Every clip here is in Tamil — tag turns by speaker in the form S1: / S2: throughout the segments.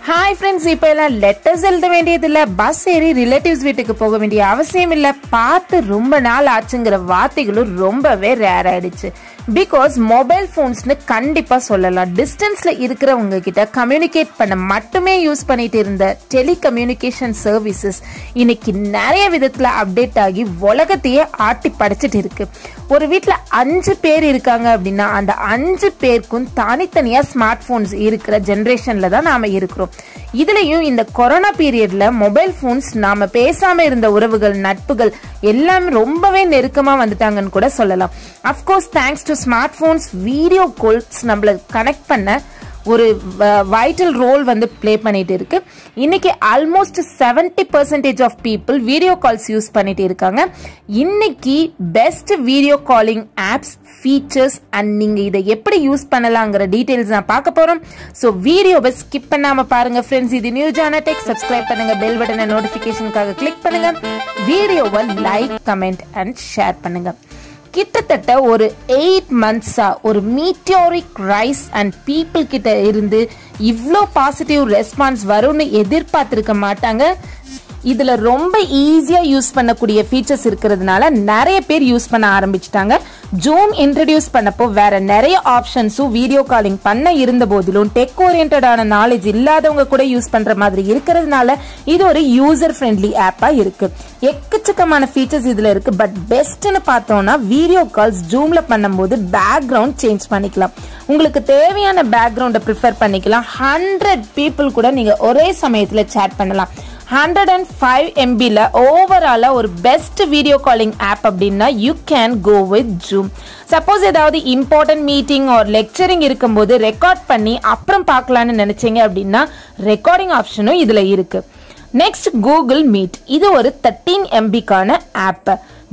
S1: ஹாய் ஃப்ரெண்ட்ஸ் இப்போ எல்லாம் லெட்டர்ஸ் எழுத வேண்டியதில்ல பஸ் ஏறி ரிலேட்டிவ்ஸ் வீட்டுக்கு போக வேண்டிய அவசியம் இல்லை பார்த்து ரொம்ப நாள் ஆச்சுங்கிற வார்த்தைகளும் ரொம்பவே ரேர் ஆயிடுச்சு பிகாஸ் மொபைல் ஃபோன்ஸ்னு கண்டிப்பாக சொல்லலாம் டிஸ்டன்ஸில் இருக்கிறவங்க கிட்ட கம்யூனிகேட் பண்ண மட்டுமே யூஸ் பண்ணிட்டு இருந்த டெலிகம்யூனிகேஷன் சர்வீசஸ் இன்னைக்கு நிறைய விதத்தில் அப்டேட் ஆகி உலகத்தையே ஆட்டி படைச்சிட்டு இருக்கு ஒரு வீட்டில் அஞ்சு பேர் இருக்காங்க அப்படின்னா அந்த அஞ்சு பேருக்கும் தனித்தனியாக ஸ்மார்ட் ஃபோன்ஸ் இருக்கிற ஜென்ரேஷனில் தான் நாம் இருக்கிறோம் இதுலயும் இந்த கொரோனா பீரியட்ல மொபைல் ஃபோன்ஸ் நாம பேசாம இருந்த உறவுகள் நட்புகள் எல்லாமே ரொம்பவே நெருக்கமா வந்துட்டாங்கன்னு கூட சொல்லலாம் of course thanks to smart phones video calls நம்மள கனெக்ட் பண்ண ஒரு வைட்டல் ரோல் வந்து ப்ளே பண்ணிட்டு இருக்கு இன்னைக்கு almost seventy percentage of people video calls use பண்ணிட்டு இருக்காங்க இன்னைக்கு best video calling apps features and நீங்க இதை எப்படி யூஸ் பண்ணலாங்கிற டீடைல்ஸ் நான் பார்க்க போறோம் ஸோ வீடியோவை ஸ்கிப் பண்ணாம பாருங்க ஃப்ரெண்ட்ஸ் இது நியூ ஜானா டெக் சப்ஸ்கிரைப் பண்ணுங்க பெல் பட்டனை நோட்டிபிகேஷனுக்காக கிளிக் பண்ணுங்க வீடியோவை லைக் கமெண்ட் அண்ட் ஷேர் பண்ணுங்க கிட்டத்தட்ட ஒரு எயிட் மந்த்ஸா ஒரு மீட்டியோரிக் ரைஸ் அண்ட் பீப்புள் கிட்ட இருந்து இவ்வளோ பாசிட்டிவ் ரெஸ்பான்ஸ் வரும்னு எதிர்பார்த்திருக்க மாட்டாங்க இதுல ரொம்ப ஈஸியா யூஸ் பண்ணக்கூடிய ஃபீச்சர்ஸ் இருக்கிறதுனால நிறைய பேர் யூஸ் பண்ண ஆரம்பிச்சிட்டாங்க ஜூம் இன்ட்ரடியூஸ் பண்ணப்போ வேற நிறைய ஆப்ஷன்ஸும் வீடியோ காலிங் பண்ண இருந்த போதிலும் டெக் ஓரியன்டான நாலேஜ் இல்லாதவங்க கூட யூஸ் பண்ற மாதிரி இருக்கிறதுனால இது ஒரு யூசர் ஃப்ரெண்ட்லி ஆப்பா இருக்கு எக்கச்சக்கமான ஃபீச்சர்ஸ் இதுல இருக்கு பட் பெஸ்ட்னு பார்த்தோம்னா வீடியோ கால்ஸ் ஜூம்ல பண்ணும்போது பேக்ரவுண்ட் சேஞ்ச் பண்ணிக்கலாம் உங்களுக்கு தேவையான பேக்ரவுண்டை ப்ரிஃபர் பண்ணிக்கலாம் ஹண்ட்ரட் பீப்புள் கூட நீங்க ஒரே சமயத்துல சேட் பண்ணலாம் ஹண்ட்ரட் அண்ட் ஃபைவ் எம்பியில் ஓவராலாக ஒரு பெஸ்ட் வீடியோ காலிங் ஆப் அப்படின்னா you can go with Zoom suppose ஏதாவது இம்பார்ட்டன்ட் மீட்டிங் ஒரு லெக்சரிங் இருக்கும்போது ரெக்கார்ட் பண்ணி அப்புறம் பார்க்கலான்னு நினைச்சீங்க அப்படின்னா ரெக்கார்டிங் ஆப்ஷனும் இதில் இருக்கு நெக்ஸ்ட் கூகுள் மீட் இது ஒரு தேர்ட்டீன் எம்பிக்கான ஆப்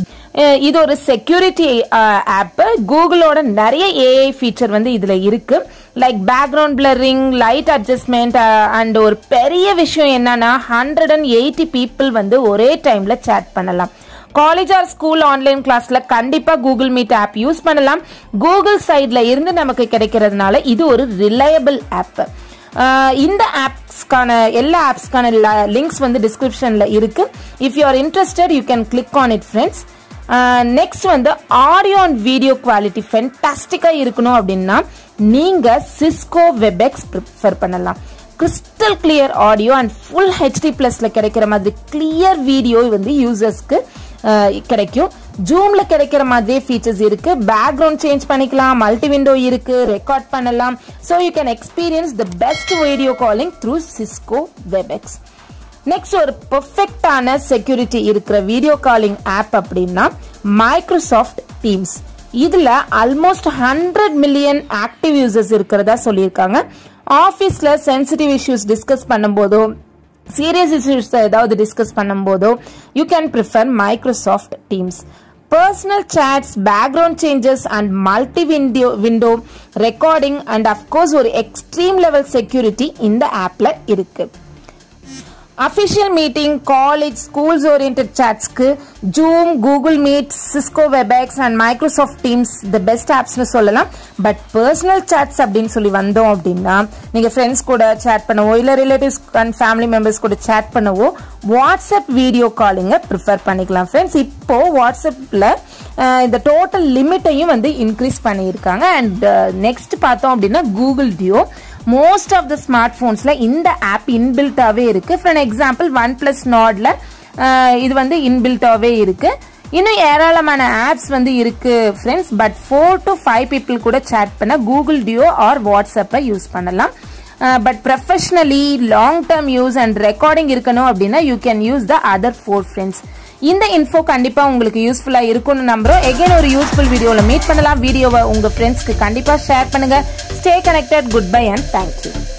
S1: இது ஒரு செக்யூரிட்டி ஆப் கூகுளோட நிறைய ஏஐ ஃபீச்சர் வந்து இதில் இருக்கு like background blurring light adjustment and ஒரு பெரிய விஷயம் என்னன்னா ஹண்ட்ரட் அண்ட் எயிட்டி பீப்புள் வந்து ஒரே டைம்ல சேட் பண்ணலாம் காலேஜ் ஆர் ஸ்கூல் ஆன்லைன் கிளாஸ்ல கண்டிப்பா கூகுள் மீட் ஆப் யூஸ் பண்ணலாம் கூகுள் சைட்ல இருந்து நமக்கு கிடைக்கிறதுனால இது ஒரு ரிலையபிள் ஆப் இந்த ஆப்ஸ்க்கான எல்லா ஆப்ஸ்க்கான லிங்க்ஸ் வந்து டிஸ்கிரிப்ஷன்ல இருக்கு if you are interested you can click on it friends next வந்து ஆடியோ அண்ட் வீடியோ குவாலிட்டி ஃபென்டாஸ்டிக்காக இருக்கணும் அப்படின்னா நீங்கள் சிஸ்கோ வெபெக்ஸ் ப்ரிஃபர் பண்ணலாம் crystal clear audio and full HD ப்ளஸில் கிடைக்கிற மாதிரி கிளியர் வீடியோ வந்து யூசர்ஸ்க்கு கிடைக்கும் ஜூம்ல கிடைக்கிற மாதிரியே ஃபீச்சர்ஸ் இருக்கு பேக்ரவுண்ட் சேஞ்ச் பண்ணிக்கலாம் மல்டி விண்டோ இருக்கு ரெக்கார்ட் பண்ணலாம் so you can experience the best video calling through Cisco Webex next ஒரு பெர்ஃபெக்டான செக்யூரிட்டி இருக்கிற வீடியோ காலிங் ஆப் அப்படின்னா மைக்ரோசாஃப்ட் டீம்ஸ் இதுல almost hundred million active users இருக்கிறதா சொல்லியிருக்காங்க ஆஃபீஸ்ல சென்சிட்டிவ் இஷ்யூஸ் டிஸ்கஸ் பண்ணும்போதோ சீரியஸ் இஷ்யூஸ் ஏதாவது டிஸ்கஸ் பண்ணும்போதோ you can prefer Microsoft Teams personal chats background changes and multi window window recording and of course ஒரு எக்ஸ்ட்ரீம் லெவல் செக்யூரிட்டி இந்த ஆப்ல இருக்கு official meeting college schools orient சாட்ஸ்க்கு Zoom Google Meet Cisco Webex and Microsoft Teams the best ஆப்ஸ்னு சொல்லலாம் பட் பர்சனல் சாட்ஸ் அப்படின்னு சொல்லி வந்தோம் அப்படின்னா நீங்கள் ஃப்ரெண்ட்ஸ் கூட சேட் பண்ணவோ இல்லை ரிலேட்டிவ்ஸ் அண்ட் ஃபேமிலி மெம்பர்ஸ் கூட சேட் பண்ணவோ வாட்ஸ்அப் வீடியோ காலிங்கை ப்ரிஃபர் பண்ணிக்கலாம் ஃப்ரெண்ட்ஸ் இப்போ வாட்ஸ்அப்பில் இந்த டோட்டல் லிமிட்டையும் வந்து இன்க்ரீஸ் பண்ணியிருக்காங்க அண்ட் நெக்ஸ்ட் பார்த்தோம் அப்படின்னா Google Duo most of the smart ஃபோன்ஸில் இந்த ஆப் இன்பில்ட்டாகவே இருக்குது ஃபார் எக்ஸாம்பிள் ஒன் ப்ளஸ் நாட்ல இது வந்து இன்பில்ட்டாகவே இருக்குது இன்னும் ஏராளமான ஆப்ஸ் வந்து இருக்கு friends but four to five people கூட சேட் பண்ண கூகுள் டியோ ஆர் வாட்ஸ்அப்பை யூஸ் பண்ணலாம் but professionally long term use and recording இருக்கணும் அப்படின்னா you can use the other four friends இந்த இன்ஃபோ கண்டிப்பாக உங்களுக்கு யூஸ்ஃபுல்லாக இருக்கும்னு நம்புறோம் எகைன் ஒரு யூஸ்ஃபுல் வீடியோவில் மீட் பண்ணலாம் வீடியோவை உங்கள் ஃப்ரெண்ட்ஸ்க்கு கண்டிப்பாக ஷேர் பண்ணுங்க stay connected good bye and thank you